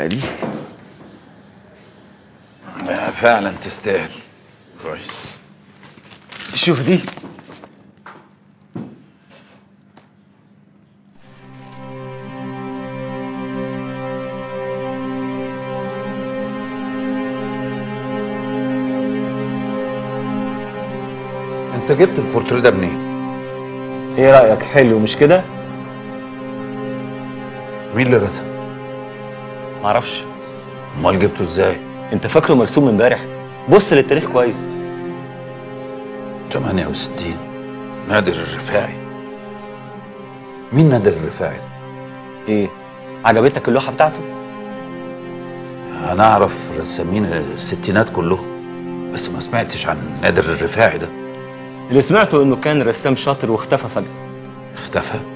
بقى دي فعلا تستاهل كويس شوف دي انت جبت البورتريه ده منين؟ ايه رايك حلو مش كده مين اللي رسم؟ معرفش امال جبته ازاي؟ انت فاكره مرسوم امبارح بص للتاريخ كويس 68 نادر الرفاعي مين نادر الرفاعي ده؟ ايه عجبتك اللوحه بتاعته انا اعرف رسامين الستينات كلهم بس ما سمعتش عن نادر الرفاعي ده اللي سمعته انه كان رسام شاطر واختفى فجاه اختفى